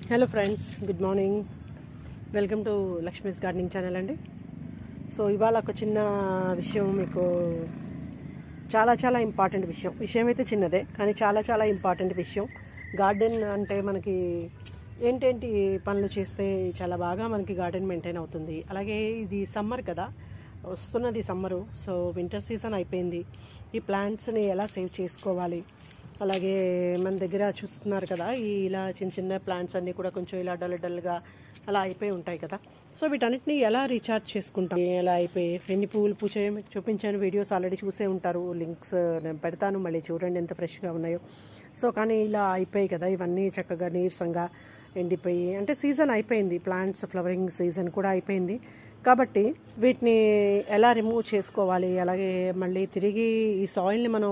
hello friends good morning welcome to Lakshmi's gardening channel అండి so ఇవాళ ఒక చిన్న విషయం మీకు చాలా చాలా ఇంపార్టెంట్ విషయం విషయం అయితే చిన్నదే కానీ చాలా చాలా ఇంపార్టెంట్ విషయం గార్డెన్ అంటే మనకి ఏంటేంటి పనులు చేస్తే చాలా బాగా మనకి గార్డెన్ మెయింటైన్ అవుతుంది అలాగే ఇది సమ్మర్ కదా వస్తున్నది సమ్మరు సో వింటర్ సీజన్ అయిపోయింది ఈ ప్లాంట్స్ని ఎలా సేవ్ చేసుకోవాలి అలాగే మన దగ్గర చూస్తున్నారు కదా ఈ ఇలా చిన్న చిన్న ప్లాంట్స్ అన్నీ కూడా కొంచెం ఇలా డల్ డల్గా అలా అయిపోయి ఉంటాయి కదా సో వీటన్నిటిని ఎలా రీఛార్జ్ చేసుకుంటాం ఎలా అయిపోయి ఎన్ని పువ్వులు పూచాయో మీకు చూపించాను వీడియోస్ ఆల్రెడీ చూసే ఉంటారు లింక్స్ నేను పెడతాను మళ్ళీ చూడండి ఎంత ఫ్రెష్గా ఉన్నాయో సో కానీ ఇలా అయిపోయాయి కదా ఇవన్నీ చక్కగా నీరసంగా ఎండిపోయి అంటే సీజన్ అయిపోయింది ప్లాంట్స్ ఫ్లవరింగ్ సీజన్ కూడా అయిపోయింది కాబట్టి వీటిని ఎలా రిమూవ్ చేసుకోవాలి అలాగే మళ్ళీ తిరిగి ఈ సాయిల్ని మనం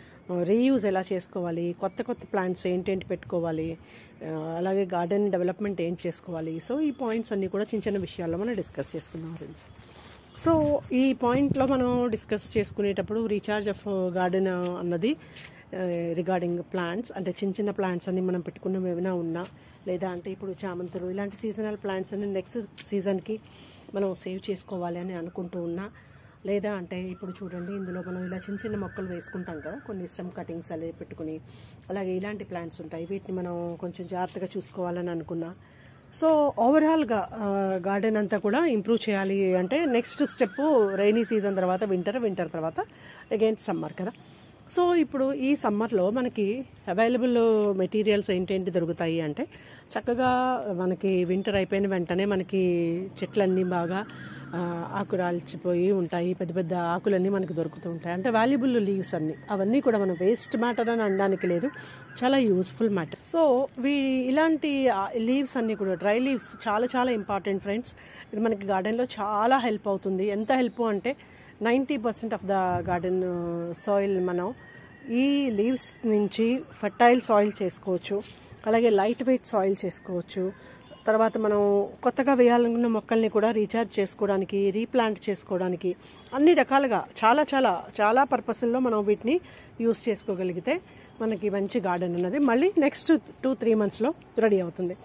రీయూజ్ ఎలా చేసుకోవాలి కొత్త కొత్త ప్లాంట్స్ ఏంటేంటి పెట్టుకోవాలి ఆ, అలాగే గార్డెన్ డెవలప్మెంట్ ఏం చేసుకోవాలి సో ఈ పాయింట్స్ అన్నీ కూడా చిన్న చిన్న విషయాల్లో మనం డిస్కస్ చేసుకుందాం ఫ్రెండ్స్ సో ఈ పాయింట్లో మనం డిస్కస్ చేసుకునేటప్పుడు రీఛార్జ్ ఆఫ్ గార్డెన్ అన్నది రిగార్డింగ్ ప్లాంట్స్ అంటే చిన్న చిన్న ప్లాంట్స్ అన్ని మనం పెట్టుకున్నవి ఏమైనా ఉన్నా లేదా అంటే ఇప్పుడు చామంతులు ఇలాంటి సీజనల్ ప్లాంట్స్ అన్ని నెక్స్ట్ సీజన్కి మనం సేవ్ చేసుకోవాలి అని అనుకుంటూ ఉన్నా లేదా అంటే ఇప్పుడు చూడండి ఇందులో మనం ఇలా చిన్న చిన్న మొక్కలు వేసుకుంటాం కదా కొన్ని స్టెమ్ కటింగ్స్ అలా పెట్టుకుని అలాగే ఇలాంటి ప్లాంట్స్ ఉంటాయి వీటిని మనం కొంచెం జాగ్రత్తగా చూసుకోవాలని అనుకున్నా సో ఓవరాల్గా గార్డెన్ అంతా కూడా ఇంప్రూవ్ చేయాలి అంటే నెక్స్ట్ స్టెప్ రైనీ సీజన్ తర్వాత వింటర్ వింటర్ తర్వాత అగైన్ సమ్మర్ కదా సో ఇప్పుడు ఈ సమ్మర్లో మనకి అవైలబుల్ మెటీరియల్స్ ఏంటేంటి దొరుకుతాయి అంటే చక్కగా మనకి వింటర్ అయిపోయిన వెంటనే మనకి చెట్లన్నీ బాగా ఆ, ఆకురాల్చిపోయి ఉంటాయి పెద్ద పెద్ద ఆకులన్నీ మనకి దొరుకుతూ ఉంటాయి అంటే వాల్యుబుల్ లీవ్స్ అన్ని అవన్నీ కూడా మనం వేస్ట్ మ్యాటర్ అని అనడానికి లేదు చాలా యూస్ఫుల్ మ్యాటర్ సో వీ ఇలాంటి లీవ్స్ అన్నీ కూడా డ్రై లీవ్స్ చాలా చాలా ఇంపార్టెంట్ ఫ్రెండ్స్ ఇది మనకి గార్డెన్లో చాలా హెల్ప్ అవుతుంది ఎంత హెల్ప్ అంటే ninety percent of the garden soil మనం ఈ లీవ్స్ నుంచి ఫర్టైల్ సాయిల్ చేసుకోవచ్చు అలాగే లైట్ వెయిట్ సాయిల్ చేసుకోవచ్చు తర్వాత మనం కొత్తగా వేయాలనుకున్న మొక్కల్ని కూడా రీఛార్జ్ చేసుకోవడానికి రీప్లాంట్ చేసుకోవడానికి అన్ని రకాలుగా చాలా చాలా చాలా పర్పస్ల్లో మనం వీటిని యూస్ చేసుకోగలిగితే మనకి మంచి గార్డెన్ ఉన్నది మళ్ళీ నెక్స్ట్ టూ త్రీ మంత్స్లో రెడీ అవుతుంది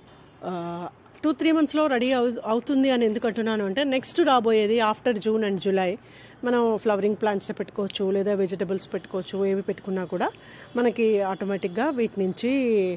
టూ త్రీ మంత్స్లో రెడీ అవు అవుతుంది అని ఎందుకు అంటున్నాను అంటే నెక్స్ట్ రాబోయేది ఆఫ్టర్ జూన్ అండ్ జూలై మనం ఫ్లవరింగ్ ప్లాంట్స్ పెట్టుకోవచ్చు లేదా వెజిటబుల్స్ పెట్టుకోవచ్చు ఏవి పెట్టుకున్నా కూడా మనకి ఆటోమేటిక్గా వీటి నుంచి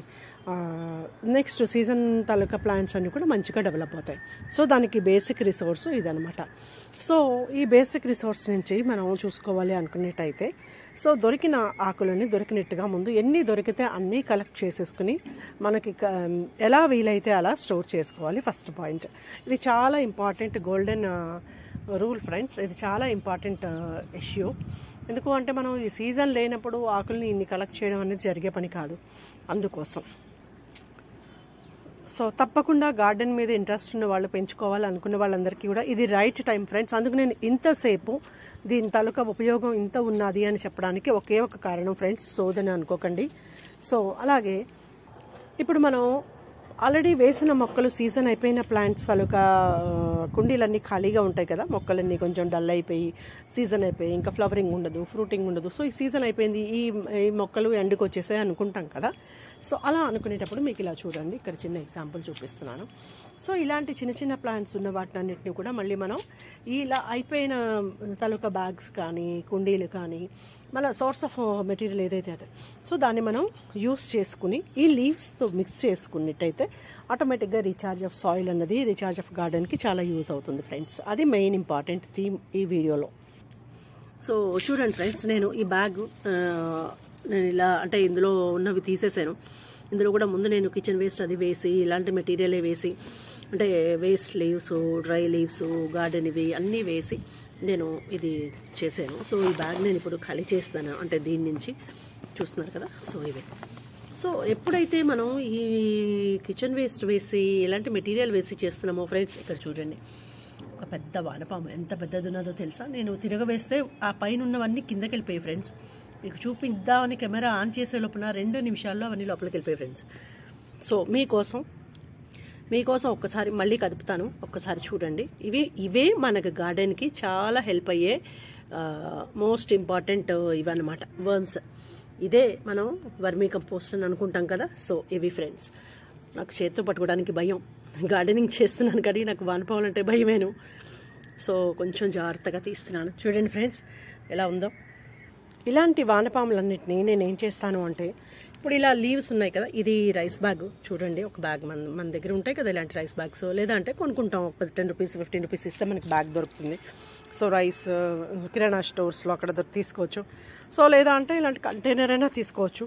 నెక్స్ట్ సీజన్ తాలూకా ప్లాంట్స్ అన్నీ కూడా మంచిగా డెవలప్ అవుతాయి సో దానికి బేసిక్ రిసోర్స్ ఇదనమాట సో ఈ బేసిక్ రిసోర్స్ నుంచి మనం చూసుకోవాలి అనుకునేటైతే సో దొరికిన ఆకులని దొరికినట్టుగా ముందు ఎన్ని దొరికితే అన్నీ కలెక్ట్ చేసేసుకుని మనకి క- ఎలా వీలైతే అలా స్టోర్ చేసుకోవాలి ఫస్ట్ పాయింట్ ఇది చాలా ఇంపార్టెంట్ గోల్డెన్ రూల్ ఫ్రెండ్స్ ఇది చాలా ఇంపార్టెంట్ ఇష్యూ ఎందుకు అంటే మనం ఈ సీజన్ లేనప్పుడు ఆకుల్ని ఇన్ని కలెక్ట్ చేయడం అనేది జరిగే పని కాదు అందుకోసం సో తప్పకుండా గార్డెన్ మీద ఇంట్రెస్ట్ ఉన్న వాళ్ళు పెంచుకోవాలి అనుకున్న వాళ్ళందరికీ కూడా ఇది రైట్ టైం ఫ్రెండ్స్ అందుకు నేను ఇంతసేపు దీని తాలూకా ఉపయోగం ఇంత ఉన్నది అని చెప్పడానికి ఒకే ఒక కారణం ఫ్రెండ్స్ సోదని అనుకోకండి సో అలాగే ఇప్పుడు మనం ఆల్రెడీ వేసిన మొక్కలు సీజన్ అయిపోయిన ప్లాంట్స్ తాలూకా ఆ, కుండీలన్నీ ఖాళీగా ఉంటాయి కదా మొక్కలన్నీ కొంచెం డల్ అయిపోయి సీజన్ అయిపోయి ఇంకా ఫ్లవరింగ్ ఉండదు ఫ్రూటింగ్ ఉండదు సో ఈ సీజన్ అయిపోయింది ఈ ఈ మొక్కలు ఎండుకు వచ్చేసాయి అనుకుంటాం కదా సో అలా అనుకునేటప్పుడు మీకు ఇలా చూడండి ఇక్కడ చిన్న ఎగ్జాంపుల్ చూపిస్తున్నాను సో ఇలాంటి చిన్న చిన్న ప్లాంట్స్ ఉన్న వాటినన్నిటిని కూడా మళ్ళీ మనం ఇలా అయిపోయిన తాలూకా బ్యాగ్స్ కానీ కుండీలు కానీ మన సోర్స్ ఆఫ్ మెటీరియల్ ఏదైతే అదే సో దాన్ని మనం యూస్ చేసుకుని ఈ లీవ్స్తో మిక్స్ చేసుకున్నట్టయితే ఆటోమేటిక్గా రీఛార్జ్ ఆఫ్ సాయిల్ అన్నది రీఛార్జ్ ఆఫ్ గార్డెన్కి చాలా యూజ్ అవుతుంది ఫ్రెండ్స్ అది మెయిన్ ఇంపార్టెంట్ థీమ్ ఈ వీడియోలో సో చూడండి ఫ్రెండ్స్ నేను ఈ బ్యాగ్ ఆ, నేను ఇలా అంటే ఇందులో ఉన్నవి తీసేసాను ఇందులో కూడా ముందు నేను కిచెన్ వేస్ట్ అది వేసి ఇలాంటి మెటీరియలే వేసి అంటే waste leaves dry leaves garden ఇవి అన్నీ వేసి నేను ఇది చేశాను సో ఈ బ్యాగ్ నేను ఇప్పుడు ఖాళీ చేస్తాను అంటే దీని నుంచి చూస్తున్నారు కదా సో ఇవి సో ఎప్పుడైతే మనం ఈ కిచెన్ వేస్ట్ వేసి ఇలాంటి మెటీరియల్ వేసి చేస్తున్నామో ఫ్రెండ్స్ ఇక్కడ చూడండి ఒక పెద్ద వానపాము ఎంత పెద్దది ఉన్నదో తెలుసా నేను తిరగవేస్తే ఆ పైన ఉన్నవన్నీ కిందకి వెళ్ళిపోయాయి ఫ్రెండ్స్ మీకు చూపిద్దామని కెమెరా ఆన్ చేసే లోపల రెండు నిమిషాల్లో అవన్నీ లోపలికి వెళ్ళిపోయాయి ఫ్రెండ్స్ సో మీకోసం మీకోసం ఒక్కసారి మళ్ళీ కదుపుతాను ఒక్కసారి చూడండి ఇవి ఇవే మనకు గార్డెన్కి చాలా హెల్ప్ అయ్యే మోస్ట్ ఇంపార్టెంట్ ఇవన్నమాట వర్మ్స్ ఇదే మనం వర్మీ కంపోస్ట్ అని అనుకుంటాం కదా సో ఇవి ఫ్రెండ్స్ నాకు చేత్తో పట్టుకోవడానికి భయం గార్డెనింగ్ చేస్తున్నాను కానీ నాకు వానపాములు అంటే భయమేను సో కొంచెం జాగ్రత్తగా తీస్తున్నాను చూడండి ఫ్రెండ్స్ ఎలా ఉందో ఇలాంటి వానపాములన్నింటినీ నేను ఏం చేస్తాను అంటే ఇప్పుడు ఇలా లీవ్స్ ఉన్నాయి కదా ఇది రైస్ బ్యాగ్ చూడండి ఒక బ్యాగ్ మన మన దగ్గర ఉంటాయి కదా ఇలాంటి రైస్ బ్యాగ్స్ లేదా అంటే కొనుక్కుంటాం ఒక టెన్ రూపీస్ ఫిఫ్టీన్ రూపీస్ ఇస్తే మనకి బ్యాగ్ దొరుకుతుంది సో రైస్ కిరాణా స్టోర్స్లో అక్కడ దొరికి తీసుకోవచ్చు సో లేదా అంటే ఇలాంటి కంటైనర్ అయినా తీసుకోవచ్చు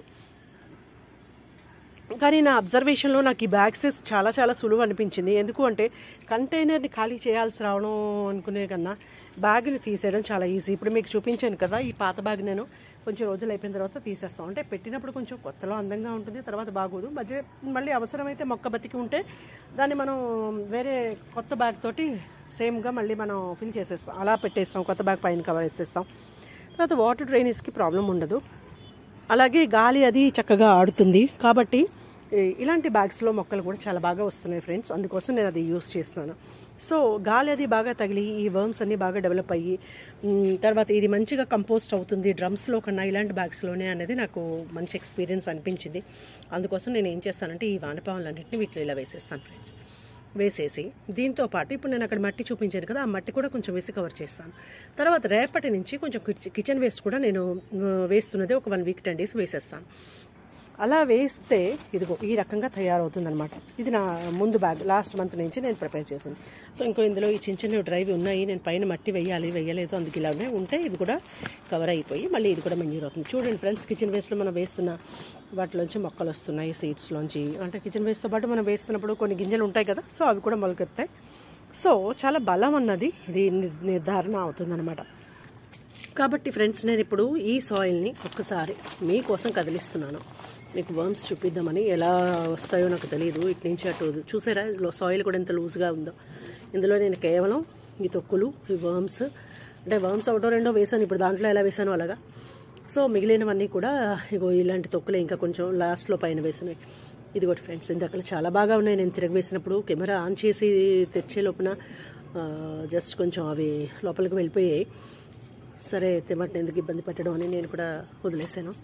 కానీ నా అబ్జర్వేషన్లో నాకు ఈ బ్యాగ్సెస్ చాలా చాలా సులువు అనిపించింది ఎందుకు అంటే కంటైనర్ని ఖాళీ చేయాల్సి రావడం అనుకునే కన్నా బ్యాగ్ని తీసేయడం చాలా ఈజీ ఇప్పుడు మీకు చూపించాను కదా ఈ పాత బ్యాగ్ నేను కొంచెం రోజులు అయిపోయిన తర్వాత తీసేస్తాం అంటే పెట్టినప్పుడు కొంచెం కొత్తలో అందంగా ఉంటుంది తర్వాత బాగోదు మధ్య మళ్ళీ అవసరమైతే మొక్క బతికి ఉంటే దాన్ని మనం వేరే కొత్త బ్యాగ్ తోటి సేమ్గా మళ్ళీ మనం ఫిల్ చేసేస్తాం అలా పెట్టేస్తాం కొత్త బ్యాగ్ పైన కవర్ వేసేస్తాం తర్వాత వాటర్ డ్రైనేజ్కి ప్రాబ్లం ఉండదు అలాగే గాలి అది చక్కగా ఆడుతుంది కాబట్టి ఈ- ఇలాంటి బ్యాగ్స్లో మొక్కలు కూడా చాలా బాగా వస్తున్నాయి ఫ్రెండ్స్ అందుకోసం నేను అది యూస్ చేస్తున్నాను సో గాలి అది బాగా తగిలి ఈ వర్మ్స్ అన్ని బాగా డెవలప్ అయ్యి మ్, తర్వాత ఇది మంచిగా కంపోస్ట్ అవుతుంది డ్రమ్స్లో కన్నా ఇలాంటి బ్యాగ్స్లోనే అనేది నాకు మంచి ఎక్స్పీరియన్స్ అనిపించింది అందుకోసం నేను ఏం చేస్తానంటే ఈ వానపాములన్నింటినీ వీటిలో ఇలా వేసేస్తాను ఫ్రెండ్స్ వేసేసి దీంతో పాటు ఇప్పుడు నేను అక్కడ మట్టి చూపించాను కదా ఆ మట్టి కూడా కొంచెం వేసి కవర్ చేస్తాను తర్వాత రేపటి నుంచి కొంచెం కిచ్- కిచెన్ వేస్ట్ కూడా నేను ఆ, వేస్తున్నది ఒక వన్ వీక్ టెన్ డేస్ వేసేస్తాను అలా వేస్తే ఇదిగో ఈ రకంగా తయారవుతుంది అనమాట ఇది నా ముందు బ్యాగ్ లాస్ట్ మంత్ నుంచి నేను ప్రిపేర్ చేసింది సో ఇంకో ఇందులో ఈ చిన్న చిన్న డ్రైవ్ ఉన్నాయి నేను పైన మట్టి వేయాలి వేయలేదు అందుకు ఇలాగే ఉంటే ఇవి కూడా కవర్ అయిపోయి మళ్ళీ ఇది కూడా మెన్యూర్ అవుతుంది చూడండి ఫ్రెండ్స్ కిచెన్ వేస్ట్లో మనం వేస్తున్న వాటిలోంచి మొక్కలు వస్తున్నాయి సీడ్స్లోంచి అంటే కిచెన్ వేస్ట్తో పాటు మనం వేస్తున్నప్పుడు కొన్ని గింజలు ఉంటాయి కదా సో అవి కూడా మొలకెత్తాయి సో చాలా బలం అన్నది ఇది నిర్- నిర్ధారణ అవుతుందన్నమాట కాబట్టి ఫ్రెండ్స్ నేను ఇప్పుడు ఈ సాయిల్ని ఒక్కసారి మీకోసం కదిలిస్తున్నాను మీకు వర్మ్స్ చూపిద్దామని ఎలా వస్తాయో నాకు తెలియదు ఇటు నుంచి అటు చూసారా సాయిల్ కూడా ఎంత లూజ్గా ఉందో ఇందులో నేను కేవలం ఈ తొక్కులు ఈ వర్మ్స్ అంటే వర్మ్స్ ఒకటో రెండో వేసాను ఇప్పుడు దాంట్లో ఎలా వేసాను అలాగా సో మిగిలినవన్నీ కూడా ఇగో ఇలాంటి తొక్కులే ఇంకా కొంచెం లాస్ట్లో పైన వేసినవి ఇది కూడా ఫ్రెండ్స్ ఇందాక చాలా బాగా ఉన్నాయి నేను తిరగ వేసినప్పుడు కెమెరా ఆన్ చేసి తెచ్చే లోపల జస్ట్ కొంచెం అవి లోపలికి వెళ్ళిపోయాయి సరే తెమ్మటిని ఎందుకు ఇబ్బంది పెట్టడం అని నేను కూడా వదిలేసాను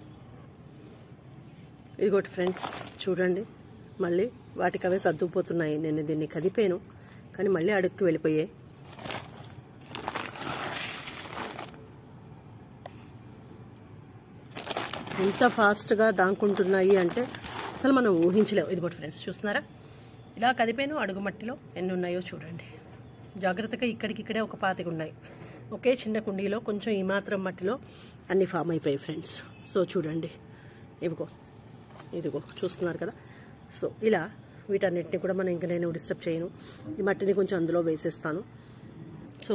ఇదిగోటి ఫ్రెండ్స్ చూడండి మళ్ళీ వాటికి అవే సర్దుకుపోతున్నాయి నేను దీన్ని కదిపాను కానీ మళ్ళీ అడుక్కి వెళ్ళిపోయాయి ఎంత ఫాస్ట్గా దాంకుంటున్నాయి అంటే అసలు మనం ఊహించలేము ఇదిగోటి ఫ్రెండ్స్ చూస్తున్నారా ఇలా కదిపాను అడుగు మట్టిలో ఎన్ని ఉన్నాయో చూడండి జాగ్రత్తగా ఇక్కడికిక్కడే ఒక పాతిక ఉన్నాయి ఒకే చిన్న కుండీలో కొంచెం ఈ మాత్రం మట్టిలో అన్ని ఫామ్ అయిపోయాయి ఫ్రెండ్స్ సో చూడండి ఇవిగో ఇదిగో చూస్తున్నారు కదా సో ఇలా వీటన్నిటిని కూడా మనం ఇంకా నేను డిస్టర్బ్ చేయను ఈ మట్టిని కొంచెం అందులో వేసేస్తాను సో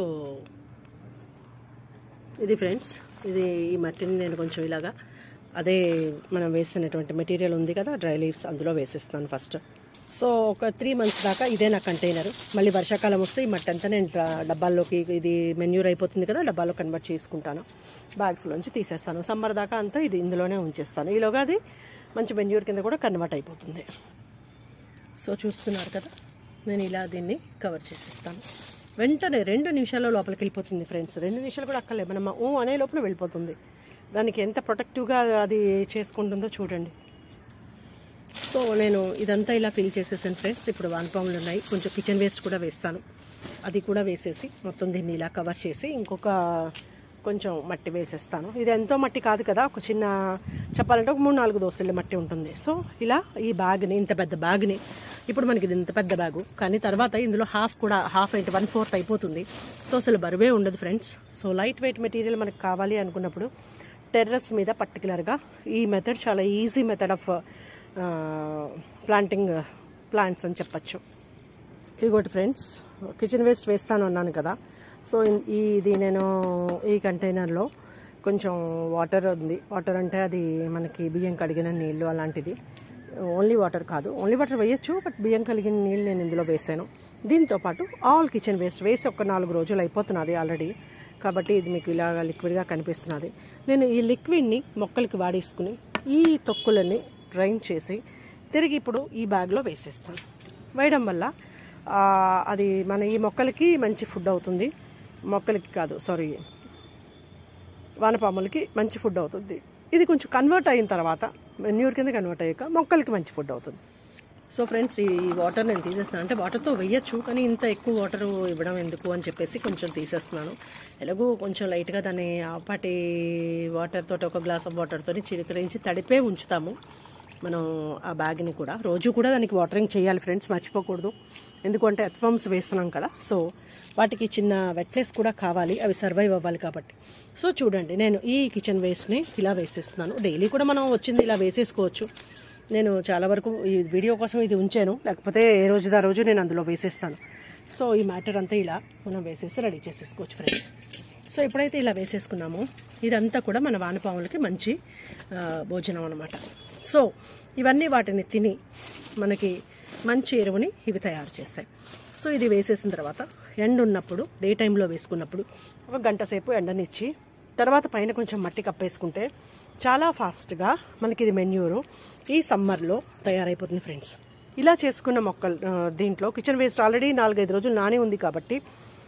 ఇది ఫ్రెండ్స్ ఇది ఈ మట్టిని నేను కొంచెం ఇలాగా అదే మనం వేసినటువంటి మెటీరియల్ ఉంది కదా డ్రై లీవ్స్ అందులో వేసేస్తాను ఫస్ట్ సో ఒక త్రీ మంత్స్ దాకా ఇదే నా కంటైనర్ మళ్ళీ వర్షాకాలం వస్తే ఈ మట్టి అంతా నేను డ్రా- డబ్బాల్లోకి ఇది మెన్యూర్ అయిపోతుంది కదా డబ్బాలో కన్వర్ట్ చేసుకుంటాను బ్యాగ్స్లోంచి తీసేస్తాను సమ్మర్ దాకా అంతా ఇది ఇందులోనే ఉంచేస్తాను ఈలోగా అది మంచి మెన్యూర్ కింద కూడా కన్వర్ట్ అయిపోతుంది సో చూస్తున్నారు కదా నేను ఇలా దీన్ని కవర్ చేసేస్తాను వెంటనే రెండు నిమిషాల్లో లోపలికి వెళ్ళిపోతుంది ఫ్రెండ్స్ రెండు నిమిషాలు కూడా అక్కర్లేదు మనం ఊ అనే లోపల వెళ్ళిపోతుంది దానికి ఎంత ప్రొటెక్టివ్గా అది చేసుకుంటుందో చూడండి సో నేను ఇదంతా ఇలా ఫిల్ చేసేసాను ఫ్రెండ్స్ ఇప్పుడు వానపాములు ఉన్నాయి కొంచెం కిచెన్ వేస్ట్ కూడా వేస్తాను అది కూడా వేసేసి మొత్తం దీన్ని ఇలా కవర్ చేసి ఇంకొక కొంచెం మట్టి వేసేస్తాను ఇది ఎంతో మట్టి కాదు కదా ఒక చిన్న చెప్పాలంటే ఒక మూడు నాలుగు దోశల మట్టి ఉంటుంది సో ఇలా ఈ బ్యాగ్ని ఇంత పెద్ద బ్యాగ్ని ఇప్పుడు మనకి ఇది ఇంత పెద్ద బ్యాగు కానీ తర్వాత ఇందులో హాఫ్ కూడా హాఫ్ ఏంటి వన్ ఫోర్త్ అయిపోతుంది సో అసలు బరువే ఉండదు friends so light weight material మనకు కావాలి అనుకున్నప్పుడు టెర్రస్ మీద పర్టికులర్గా ఈ మెథడ్ చాలా easy method of planting plants అని చెప్పచ్చు ఇదిగోటి ఫ్రెండ్స్ కిచెన్ వేస్ట్ వేస్తాను అన్నాను కదా సో ఇన్- ఈ ఇది నేను ఈ కంటైనర్లో కొంచెం వాటర్ ఉంది వాటర్ అంటే అది మనకి బియ్యం కడిగిన నీళ్ళు అలాంటిది ఓన్లీ వాటర్ కాదు ఓన్లీ వాటర్ వేయచ్చు బట్ బియ్యం కలిగిన నీళ్ళు నేను ఇందులో వేసాను దీంతో పాటు ఆల్ కిచెన్ వేస్ట్ వేసి ఒక నాలుగు రోజులు అయిపోతున్నది ఆల్రెడీ కాబట్టి ఇది మీకు ఇలాగ లిక్విడ్గా కనిపిస్తున్నది నేను ఈ లిక్విడ్ని మొక్కలకి వాడేసుకుని ఈ తొక్కులని డ్రైన్ చేసి తిరిగి ఇప్పుడు ఈ బ్యాగ్లో వేసేస్తాను వేయడం వల్ల ఆ, అది మన ఈ మొక్కలకి మంచి ఫుడ్ అవుతుంది మొక్కలకి కాదు సారీ వానపాములకి మంచి ఫుడ్ అవుతుంది ఇది కొంచెం కన్వర్ట్ అయిన తర్వాత మెన్యూర్ కింద కన్వర్ట్ అయ్యాక మొక్కలకి మంచి ఫుడ్ అవుతుంది సో ఫ్రెండ్స్ ఈ వాటర్ నేను తీసేస్తాను అంటే వాటర్తో వేయచ్చు కానీ ఇంత ఎక్కువ వాటర్ ఇవ్వడం ఎందుకు అని చెప్పేసి కొంచెం తీసేస్తున్నాను ఎలాగో కొంచెం లైట్గా దాన్ని ఆపాటి వాటర్ తోటి ఒక గ్లాస్ ఆఫ్ వాటర్తో చిలకరించి తడిపే ఉంచుతాము మనం ఆ బ్యాగ్ని కూడా రోజు కూడా దానికి వాటరింగ్ చేయాలి ఫ్రెండ్స్ మర్చిపోకూడదు ఎందుకంటే ఎత్ఫామ్స్ వేస్తున్నాం కదా సో వాటికి చిన్న వెట్నెస్ కూడా కావాలి అవి సర్వైవ్ అవ్వాలి కాబట్టి సో చూడండి నేను ఈ కిచెన్ వేస్ట్ని ఇలా వేసేస్తున్నాను డైలీ కూడా మనం వచ్చింది ఇలా వేసేసుకోవచ్చు నేను చాలా వరకు ఈ వీడియో కోసం ఇది ఉంచాను లేకపోతే ఏ రోజు ఆ రోజు నేను అందులో వేసేస్తాను సో ఈ మ్యాటర్ అంతా ఇలా మనం వేసేసి రెడీ చేసేసుకోవచ్చు ఫ్రెండ్స్ సో ఎప్పుడైతే ఇలా వేసేసుకున్నామో ఇదంతా కూడా మన వానపాములకి మంచి ఆ, భోజనం అనమాట సో ఇవన్నీ వాటిని తిని మనకి మంచి ఎరువుని ఇవి తయారు చేస్తాయి సో ఇది వేసేసిన తర్వాత ఎండ ఉన్నప్పుడు డే టైంలో వేసుకున్నప్పుడు ఒక గంట సేపు ఎండనిచ్చి తర్వాత పైన కొంచెం మట్టి కప్పేసుకుంటే చాలా ఫాస్ట్గా మనకి ఇది మెన్యూరు ఈ సమ్మర్లో తయారైపోతుంది ఫ్రెండ్స్ ఇలా చేసుకున్న మొక్కలు ఆ, దీంట్లో కిచెన్ వేస్ట్ ఆల్రెడీ నాలుగైదు రోజులు నానే ఉంది కాబట్టి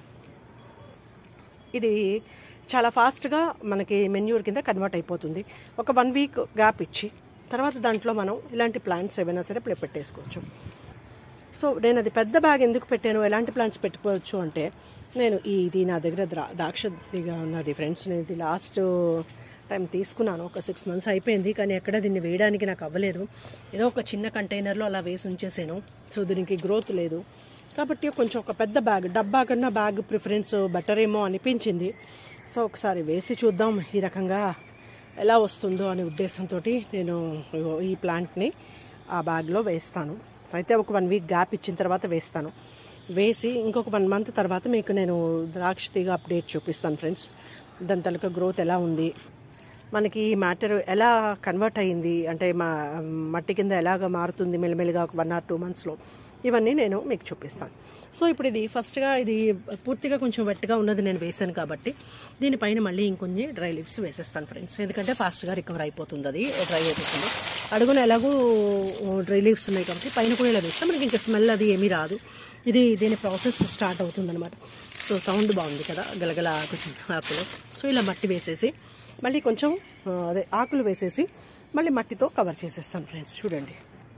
ఇది చాలా ఫాస్ట్గా మనకి మెన్యూర్ కింద కన్వర్ట్ అయిపోతుంది ఒక వన్ వీక్ గ్యాప్ ఇచ్చి తర్వాత దాంట్లో మనం ఇలాంటి ప్లాంట్స్ ఏవైనా సరే ప్లే పెట్టేసుకోవచ్చు సో నేను అది పెద్ద బ్యాగ్ ఎందుకు పెట్టాను ఎలాంటి ప్లాంట్స్ పెట్టుకోవచ్చు అంటే నేను ఈ- ఇది నా దగ్గర ద్రా ద్రాక్షదిగా ఉన్నది ఫ్రెండ్స్ నేను ఇది లాస్ట్ టైం తీసుకున్నాను ఒక సిక్స్ మంత్స్ అయిపోయింది కానీ ఎక్కడ దీన్ని వేయడానికి నాకు అవ్వలేదు ఏదో ఒక చిన్న కంటైనర్లో అలా వేసి ఉంచేసాను సో దీనికి గ్రోత్ లేదు కాబట్టి కొంచెం ఒక పెద్ద బ్యాగ్ డబ్బా కన్నా బ్యాగ్ ప్రిఫరెన్స్ బెటర్ ఏమో అనిపించింది సో ఒకసారి వేసి చూద్దాం ఈ రకంగా ఎలా వస్తుందో అనే ఉద్దేశంతో నేను ఇగో ఈ ప్లాంట్ని ఆ బ్యాగ్లో వేస్తాను అయితే ఒక వన్ వీక్ గ్యాప్ ఇచ్చిన తర్వాత వేస్తాను వేసి ఇంకొక వన్ మంత్ తర్వాత మీకు నేను ద్రాక్ష తీగ అప్డేట్ చూపిస్తాను ఫ్రెండ్స్ దాని తలక గ్రోత్ ఎలా ఉంది మనకి ఈ మ్యాటర్ ఎలా కన్వర్ట్ అయ్యింది అంటే మా మట్టి కింద ఎలాగ మారుతుంది మెల్లిమెల్లిగా ఒక వన్ ఆర్ టూ మంత్స్లో ఇవన్నీ నేను మీకు చూపిస్తాను సో ఇప్పుడు ఇది ఫస్ట్గా ఇది పూర్తిగా కొంచెం వెట్గా ఉన్నది నేను వేసాను కాబట్టి దీనిపైన మళ్ళీ ఇంకొన్ని డ్రై లీవ్స్ వేసేస్తాను ఫ్రెండ్స్ ఎందుకంటే ఫాస్ట్గా రికవర్ అయిపోతుంది అది డ్రై అయిపోతుంది అడుగున ఎలాగూ డ్రై లీవ్స్ ఉన్నాయి కాబట్టి పైన కూడా ఇలా వేస్తే మనకి ఇంకా స్మెల్ అది ఏమీ రాదు ఇది దీని ప్రాసెస్ స్టార్ట్ అవుతుంది అనమాట సో సౌండ్ బాగుంది కదా గలగల కొంచెం ఆకులు సో ఇలా మట్టి వేసేసి మళ్ళీ కొంచెం ఆ, అదే ఆకులు వేసేసి మళ్ళీ మట్టితో కవర్ చేసేస్తాను ఫ్రెండ్స్ చూడండి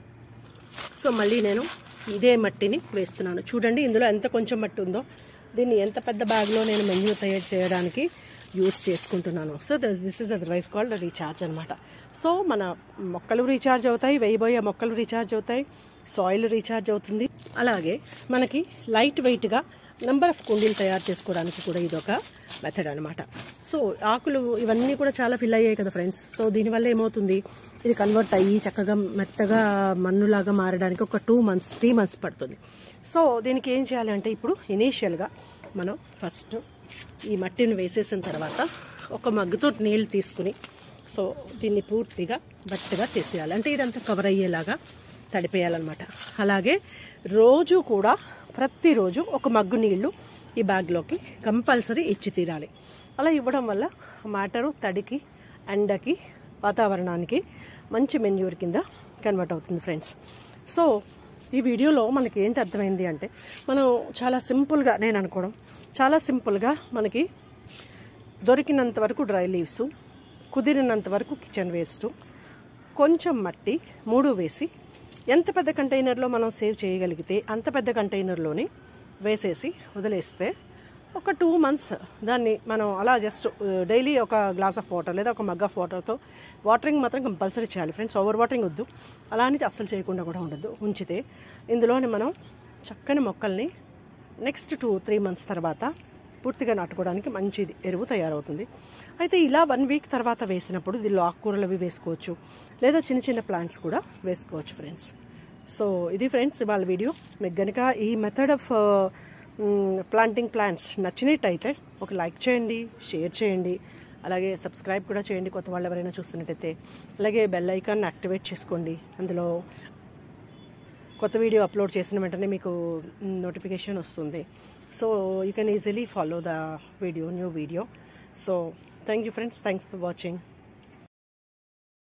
సో మళ్ళీ నేను ఇదే మట్టిని వేస్తున్నాను చూడండి ఇందులో ఎంత కొంచెం మట్టి ఉందో దీన్ని ఎంత పెద్ద బ్యాగ్లో నేను మెన్యూ తయారు చేయడానికి యూస్ చేసుకుంటున్నాను so this is otherwise called recharge అనమాట సో మన మొక్కలు రీఛార్జ్ అవుతాయి వేయబోయే మొక్కలు రీఛార్జ్ అవుతాయి సాయిల్ రీఛార్జ్ అవుతుంది అలాగే మనకి లైట్ వెయిట్గా నెంబర్ ఆఫ్ కుండీలు తయారు చేసుకోవడానికి కూడా ఇది ఒక మెథడ్ అనమాట సో ఆకులు ఇవన్నీ కూడా చాలా ఫిల్ అయ్యాయి కదా ఫ్రెండ్స్ సో దీనివల్ల ఏమవుతుంది ఇది కన్వర్ట్ అయ్యి చక్కగా మెత్తగా మన్నులాగా మారడానికి ఒక టూ మంత్స్ త్రీ మంత్స్ పడుతుంది సో దీనికి ఏం చేయాలి అంటే ఇప్పుడు ఇనీషియల్గా మనం ఫస్ట్ ఈ మట్టిని వేసేసిన తర్వాత ఒక మగ్గుతో నీళ్ళు తీసుకుని సో దీన్ని పూర్తిగా బట్టగా తీసేయాలి అంటే ఇదంతా కవర్ అయ్యేలాగా తడిపేయాలన్నమాట అలాగే రోజు కూడా ప్రతిరోజు ఒక మగ్గు నీళ్లు ఈ బ్యాగ్లోకి కంపల్సరీ ఇచ్చి తీరాలి అలా ఇవ్వడం వల్ల మాటరు తడికి ఎండకి వాతావరణానికి మంచి మెన్యూర్ కింద కన్వర్ట్ అవుతుంది ఫ్రెండ్స్ సో ఈ వీడియోలో మనకి ఏంటి అర్థమైంది అంటే మనం చాలా సింపుల్గా నేను అనుకోవడం చాలా సింపుల్గా మనకి దొరికినంత వరకు డ్రై లీవ్స్ కుదిరినంత వరకు కిచెన్ వేస్ట్ కొంచెం మట్టి మూడు వేసి ఎంత పెద్ద కంటైనర్లో మనం సేవ్ చేయగలిగితే అంత పెద్ద కంటైనర్లోని వేసేసి వదిలేస్తే ఒక టూ మంత్స్ దాన్ని మనం అలా జస్ట్ డైలీ ఒక గ్లాస్ ఆఫ్ వాటర్ లేదా ఒక మగ్ ఆఫ్ వాటర్తో వాటరింగ్ మాత్రం కంపల్సరీ చేయాలి ఫ్రెండ్స్ ఓవర్ వాటరింగ్ వద్దు అలా అని అస్సలు చేయకుండా కూడా ఉండదు ఉంచితే ఇందులోని మనం చక్కని మొక్కల్ని నెక్స్ట్ టూ త్రీ మంత్స్ తర్వాత పూర్తిగా నాటుకోవడానికి మంచి ఎరువు తయారవుతుంది అయితే ఇలా వన్ వీక్ తర్వాత వేసినప్పుడు దీనిలో ఆకుకూరలు అవి వేసుకోవచ్చు లేదా చిన్న చిన్న ప్లాంట్స్ కూడా వేసుకోవచ్చు ఫ్రెండ్స్ సో ఇది ఫ్రెండ్స్ వాళ్ళ వీడియో మీకు గనుక ఈ మెథడ్ ఆఫ్ ప్లాంటింగ్ ప్లాంట్స్ నచ్చినట్టయితే ఒక లైక్ చేయండి షేర్ చేయండి అలాగే సబ్స్క్రైబ్ కూడా చేయండి కొత్త వాళ్ళు ఎవరైనా చూస్తున్నట్టయితే అలాగే బెల్ ఐకాన్ యాక్టివేట్ చేసుకోండి అందులో కొత్త వీడియో అప్లోడ్ చేసిన వెంటనే మీకు నోటిఫికేషన్ వస్తుంది so you can easily follow the video new video so thank you friends thanks for watching